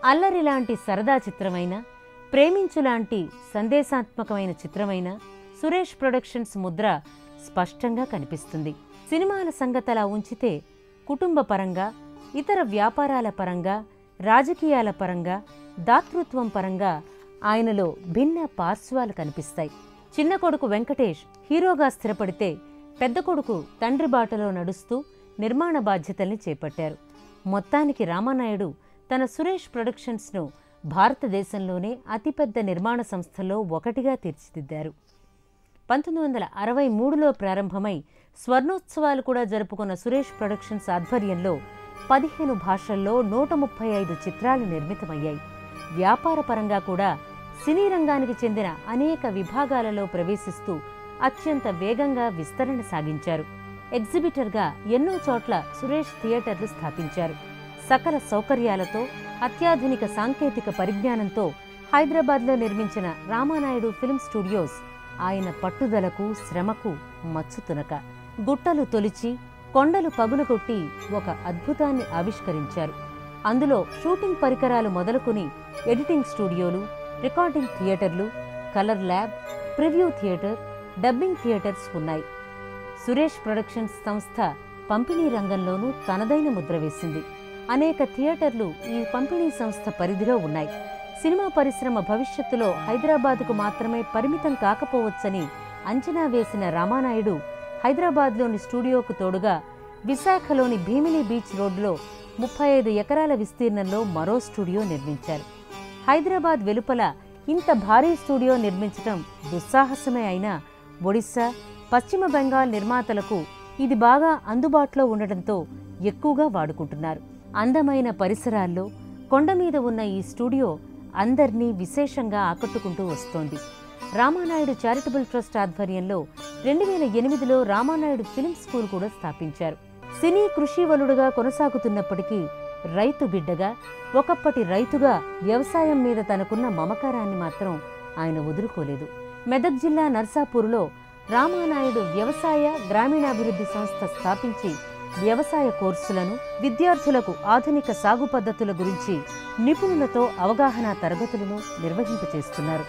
అల్లరి లాంటి సరదా చిత్రమైన ప్రేమించు లాంటి సందేశాత్మకమైన చిత్రమైన సురేష్ ప్రొడక్షన్స్ ముద్ర స్పష్టంగా కనిపిస్తుంది సినిమాల సంగతలా ఉంచితే కుటుంబ పరంగా ఇతర వ్యాపారాల పరంగా రాజకీయాల పరంగా దాతృత్వం పరంగా ఆయనలో భిన్న పార్శ్వాలు కనిపిస్తాయి చిన్న కొడుకు వెంకటేష్ హీరోగా స్థిరపడితే పెద్ద కొడుకు తండ్రి బాటలో నడుస్తూ నిర్మాణ బాధ్యతల్ని చేపట్టారు మొత్తానికి రామానాయుడు తన సురేష్ ప్రొడక్షన్స్ను భారతదేశంలోనే అతిపెద్ద నిర్మాణ సంస్థల్లో ఒకటిగా తీర్చిదిద్దారు పంతొమ్మిది వందల అరవై మూడులో ప్రారంభమై స్వర్ణోత్సవాలు కూడా జరుపుకున్న సురేష్ ప్రొడక్షన్స్ ఆధ్వర్యంలో పదిహేను భాషల్లో నూట ముప్పై ఐదు చిత్రాలు నిర్మితమయ్యాయి వ్యాపారపరంగా కూడా సినీ రంగానికి చెందిన అనేక విభాగాలలో ప్రవేశిస్తూ అత్యంత వేగంగా విస్తరణ సాగించారు ఎగ్జిబిటర్గా ఎన్నో చోట్ల సురేష్ థియేటర్లు స్థాపించారు సకల సౌకర్యాలతో అత్యాధునిక సాంకేతిక పరిజ్ఞానంతో హైదరాబాద్లో నిర్మించిన రామానాయుడు ఫిల్మ్ స్టూడియోస్ ఆయన పట్టుదలకు శ్రమకు మచ్చుతునక గుట్టలు తొలిచి కొండలు పగులగొట్టి ఒక అద్భుతాన్ని ఆవిష్కరించారు అందులో షూటింగ్ పరికరాలు మొదలుకొని ఎడిటింగ్ స్టూడియోలు రికార్డింగ్ థియేటర్లు colour lab preview theatre dubbing theatres ఉన్నాయి సురేష్ ప్రొడక్షన్స్ సంస్థ పంపిణీ రంగంలోనూ తనదైన ముద్ర వేసింది అనేక థియేటర్లు ఈ పంపిణీ సంస్థ పరిధిలో ఉన్నాయి సినిమా పరిశ్రమ భవిష్యత్తులో హైదరాబాద్కు మాత్రమే పరిమితం కాకపోవచ్చని అంచనా వేసిన రామానాయుడు హైదరాబాద్లోని స్టూడియోకు తోడుగా విశాఖలోని భీమిలి బీచ్ రోడ్లో ముప్పై ఐదు ఎకరాల విస్తీర్ణంలో మరో స్టూడియో నిర్మించారు హైదరాబాద్ వెలుపల ఇంత భారీ స్టూడియో నిర్మించటం దుస్సాహసమే అయినా ఒడిశా పశ్చిమ బెంగాల్ నిర్మాతలకు ఇది బాగా అందుబాటులో ఉండటంతో ఎక్కువగా వాడుకుంటున్నారు అందమైన పరిసరాల్లో కొండ మీద ఉన్న ఈ స్టూడియో అందర్నీ విశేషంగా ఆకట్టుకుంటూ వస్తోంది రామానాయుడు చారిటబుల్ ట్రస్ట్ ఆధ్వర్యంలో రెండు వేల ఎనిమిదిలో రామానాయుడు ఫిల్మ్ స్కూల్ కూడా స్థాపించారు సినీ కృషివలుడుగా కొనసాగుతున్నప్పటికీ రైతు బిడ్డగా ఒకప్పటి రైతుగా వ్యవసాయం మీద తనకున్న మమకారాన్ని మాత్రం ఆయన వదులుకోలేదు మెదక్ జిల్లా నర్సాపూర్లో రామానాయుడు వ్యవసాయ గ్రామీణాభివృద్ధి సంస్థ స్థాపించి వ్యవసాయ కోర్సులను విద్యార్థులకు ఆధునిక సాగు పద్ధతుల గురించి నిపుణులతో అవగాహన తరగతులను నిర్వహింపచేస్తున్నారు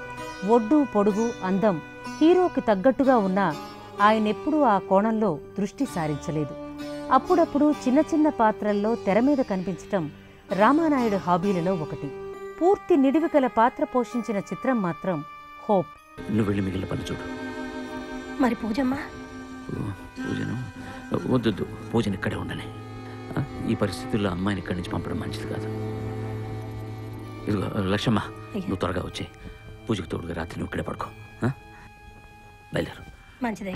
ఒడ్డు పొడుగు అందం హీరోకి తగ్గట్టుగా ఉన్నా ఆయనెప్పుడూ ఆ కోణంలో దృష్టి సారించలేదు అప్పుడప్పుడు చిన్న చిన్న పాత్రల్లో తెర మీద కనిపించటం రామానాయుడు హాబీలలో ఒకటి పూర్తి నిడివికల పాత్ర పోషించిన చిత్రం మాత్రం హోప్ నువ్వు వెళ్ళి మిగిలిన పని చూడు మరి పూజమ్మా ఓ, పూజను వద్దొద్దు పూజను ఇక్కడే ఉండని ఆ, ఈ పరిస్థితుల్లో అమ్మాయిని ఇక్కడి నుంచి పంపడం మంచిది కాదు ఇదిగో లక్ష్మమ్మ అయ్యా. నువ్వు త్వరగా వచ్చే పూజకు తోడుగా రాత్రి నువ్వు ఇక్కడే పడుకో ఆ? బయలుదేరు మంచిదే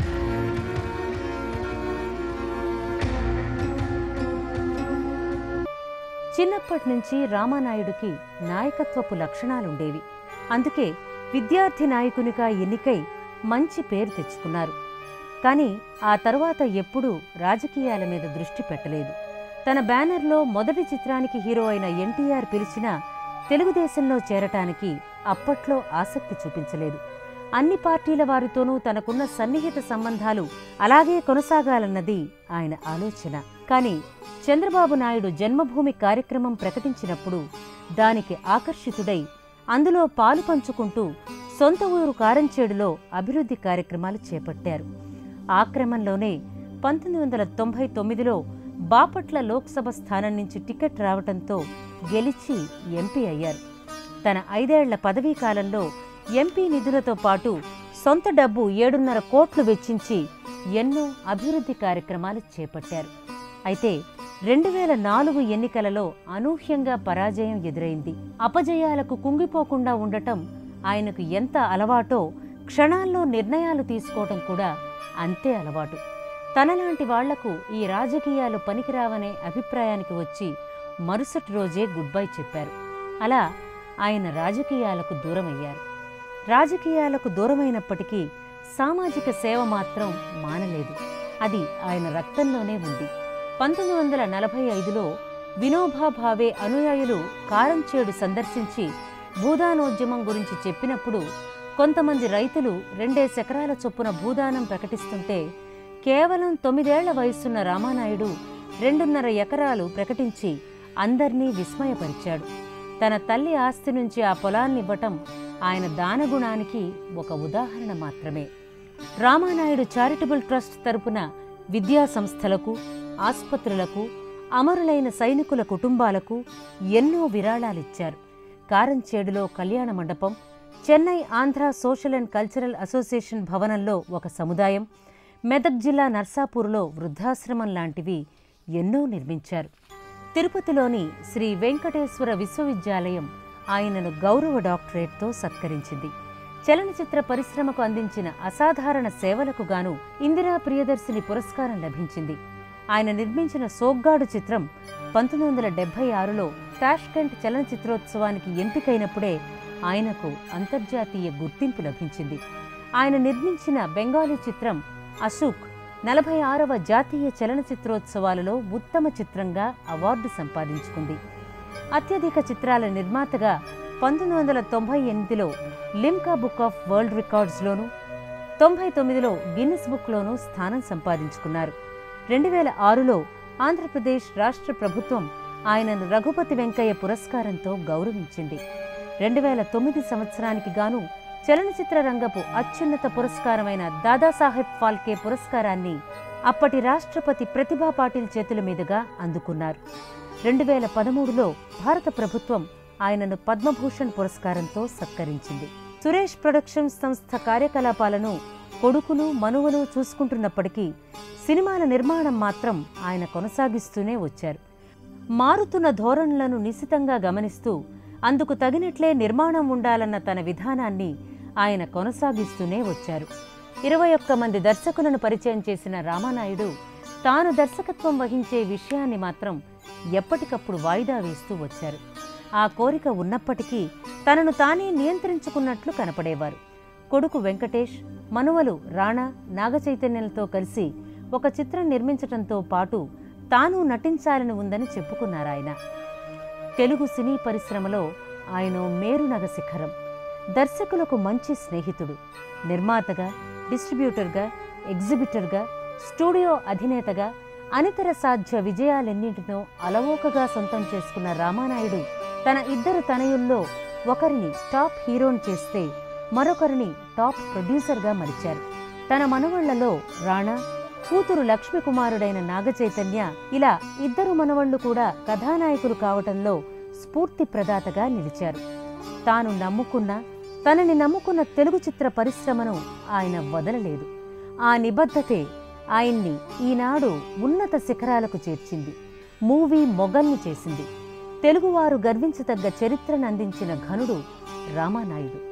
చిన్నప్పటి నుంచి రామానాయుడికి నాయకత్వపు లక్షణాలుండేవి అందుకే విద్యార్థి నాయకునిగా ఎన్నికై మంచి పేరు తెచ్చుకున్నారు కానీ ఆ తరువాత ఎప్పుడూ రాజకీయాల మీద దృష్టి పెట్టలేదు తన బ్యానర్లో మొదటి చిత్రానికి హీరో అయిన ఎన్టీఆర్ పిలిచినా తెలుగుదేశంలో చేరటానికి అప్పట్లో ఆసక్తి చూపించలేదు అన్ని పార్టీల వారితోనూ తనకున్న సన్నిహిత సంబంధాలు అలాగే కొనసాగాలన్నది ఆయన ఆలోచన కానీ చంద్రబాబు నాయుడు జన్మభూమి కార్యక్రమం ప్రకటించినప్పుడు దానికి ఆకర్షితుడై అందులో పాలు పంచుకుంటూ సొంత ఊరు కారంచేడులో అభివృద్ధి కార్యక్రమాలు చేపట్టారు ఆ క్రమంలోనే పంతొమ్మిది వందల తొంభై తొమ్మిదిలో బాపట్ల లోక్సభ స్థానం నుంచి టికెట్ రావటంతో గెలిచి ఎంపీ అయ్యారు తన ఐదేళ్ల పదవీ కాలంలో ఎంపీ నిధులతో పాటు సొంత డబ్బు ఏడున్నర కోట్లు వెచ్చించి ఎన్నో అభివృద్ధి కార్యక్రమాలు చేపట్టారు అయితే రెండు వేల నాలుగు ఎన్నికలలో అనూహ్యంగా పరాజయం ఎదురైంది అపజయాలకు కుంగిపోకుండా ఉండటం ఆయనకు ఎంత అలవాటో క్షణాల్లో నిర్ణయాలు తీసుకోవటం కూడా అంతే అలవాటు తనలాంటి వాళ్లకు ఈ రాజకీయాలు పనికిరావనే అభిప్రాయానికి వచ్చి మరుసటి రోజే గుడ్ బై చెప్పారు అలా ఆయన రాజకీయాలకు దూరమయ్యారు రాజకీయాలకు దూరమైనప్పటికీ సామాజిక సేవ మాత్రం మానలేదు అది ఆయన రక్తంలోనే ఉంది పంతొమ్మిది వందల నలభై ఐదులో వినోబా భావే అనుయాయులు కారంచేడు సందర్శించి భూదానోద్యమం గురించి చెప్పినప్పుడు కొంతమంది రైతులు రెండేసెకరాల చొప్పున భూదానం ప్రకటిస్తుంటే కేవలం తొమ్మిదేళ్ల వయసున్న రామానాయుడు రెండున్నర ఎకరాలు ప్రకటించి అందర్నీ విస్మయపరిచాడు తన తల్లి ఆస్తి నుంచి ఆ పొలాన్ని ఇవ్వటం ఆయన దానగుణానికి ఒక ఉదాహరణ మాత్రమే రామానాయుడు చారిటబుల్ ట్రస్ట్ తరపున విద్యా సంస్థలకు ఆస్పత్రులకు అమరులైన సైనికుల కుటుంబాలకు ఎన్నో విరాళాలిచ్చారు కారంచేడులో కళ్యాణ మండపం Chennai Andhra social and cultural association భవనంలో ఒక సముదాయం మెదక్ జిల్లా నర్సాపూర్లో వృద్ధాశ్రమం లాంటివి ఎన్నో నిర్మించారు తిరుపతిలోని శ్రీ వెంకటేశ్వర విశ్వవిద్యాలయం ఆయనను గౌరవ డాక్టరేట్తో సత్కరించింది చలనచిత్ర పరిశ్రమకు అందించిన అసాధారణ సేవలకు గాను ఇందిరా ప్రియదర్శిని పురస్కారం లభించింది ఆయన నిర్మించిన సోగ్గాడు చిత్రం పంతొమ్మిది వందల డెబ్బై ఆరులో తాష్కెంట్ చలనచిత్రోత్సవానికి ఎంపికైనప్పుడే ఆయనకు అంతర్జాతీయ గుర్తింపు లభించింది ఆయన నిర్మించిన బెంగాలీ చిత్రం అశోక్ నలభై ఆరవ జాతీయ చలనచిత్రోత్సవాలలో ఉత్తమ చిత్రంగా అవార్డు సంపాదించుకుంది అత్యధిక చిత్రాల నిర్మాతగా పంతొమ్మిది వందల తొంభై ఎనిమిదిలో లిమ్కా బుక్ ఆఫ్ వరల్డ్ రికార్డ్స్లోనూ తొంభై తొమ్మిదిలో గిన్నిస్ బుక్లోనూ స్థానం సంపాదించుకున్నారు రెండు వేల ఆరులో ఆంధ్రప్రదేశ్ రాష్ట్ర ప్రభుత్వం ఆయనను రఘుపతి వెంకయ్య పురస్కారంతో గౌరవించింది రెండు వేల తొమ్మిది సంవత్సరానికి గాను చలనచిత్ర రంగపు అత్యున్నత పురస్కారమైన దాదాసాహెబ్ ఫాల్కే పురస్కారాన్ని అప్పటి రాష్ట్రపతి ప్రతిభా పాటిల్ చేతుల మీదుగా అందుకున్నారు రెండు వేల పదమూడులో భారత ప్రభుత్వం ఆయనను పద్మభూషణ్ పురస్కారంతో సత్కరించింది సురేష్ ప్రొడక్షన్స్ సంస్థ కార్యకలాపాలను కొడుకులు మనువలు చూసుకుంటున్నప్పటికీ సినిమాల నిర్మాణం మాత్రం ఆయన కొనసాగిస్తూనే వచ్చారు మారుతున్న ధోరణులను నిశితంగా గమనిస్తూ అందుకు తగినట్లే నిర్మాణం ఉండాలన్న తన విధానాన్ని ఆయన కొనసాగిస్తూనే వచ్చారు ఇరవై ఒక్క మంది దర్శకులను పరిచయం చేసిన రామానాయుడు తాను దర్శకత్వం వహించే విషయాన్ని మాత్రం ఎప్పటికప్పుడు వాయిదా వేస్తూ వచ్చారు ఆ కోరిక ఉన్నప్పటికీ తనను తానే నియంత్రించుకున్నట్లు కనపడేవారు కొడుకు వెంకటేష్ మనువలు రాణా నాగచైతన్యంతో కలిసి ఒక చిత్రం నిర్మించటంతో పాటు తాను నటించాలని ఉందని చెప్పుకున్నారాయన తెలుగు సినీ పరిశ్రమలో ఆయన మేరునగ శిఖరం దర్శకులకు మంచి స్నేహితుడు నిర్మాతగా డిస్ట్రిబ్యూటర్గా ఎగ్జిబిటర్గా స్టూడియో అధినేతగా అనితర సాధ్య విజయాలెన్నింటినో అలవోకగా సొంతం చేసుకున్న రామానాయుడు తన ఇద్దరు తనయుల్లో ఒకరిని టాప్ హీరోని చేస్తే మరొకరిని టాప్ ప్రొడ్యూసర్గా మలిచారు తన మనవళ్లలో రాణా కూతురు లక్ష్మి కుమారుడైన నాగచైతన్య ఇలా ఇద్దరు మనవళ్లు కూడా కథానాయకులు కావటంలో స్ఫూర్తి ప్రదాతగా నిలిచారు తాను నమ్ముకున్న తనని నమ్ముకున్న తెలుగు చిత్ర పరిశ్రమను ఆయన వదలలేదు ఆ నిబద్ధతే ఆయన్ని ఈనాడు ఉన్నత శిఖరాలకు చేర్చింది మూవీ మొగల్ని చేసింది తెలుగువారు గర్వించదగ్గ చరిత్రను అందించిన ఘనుడు రామానాయుడు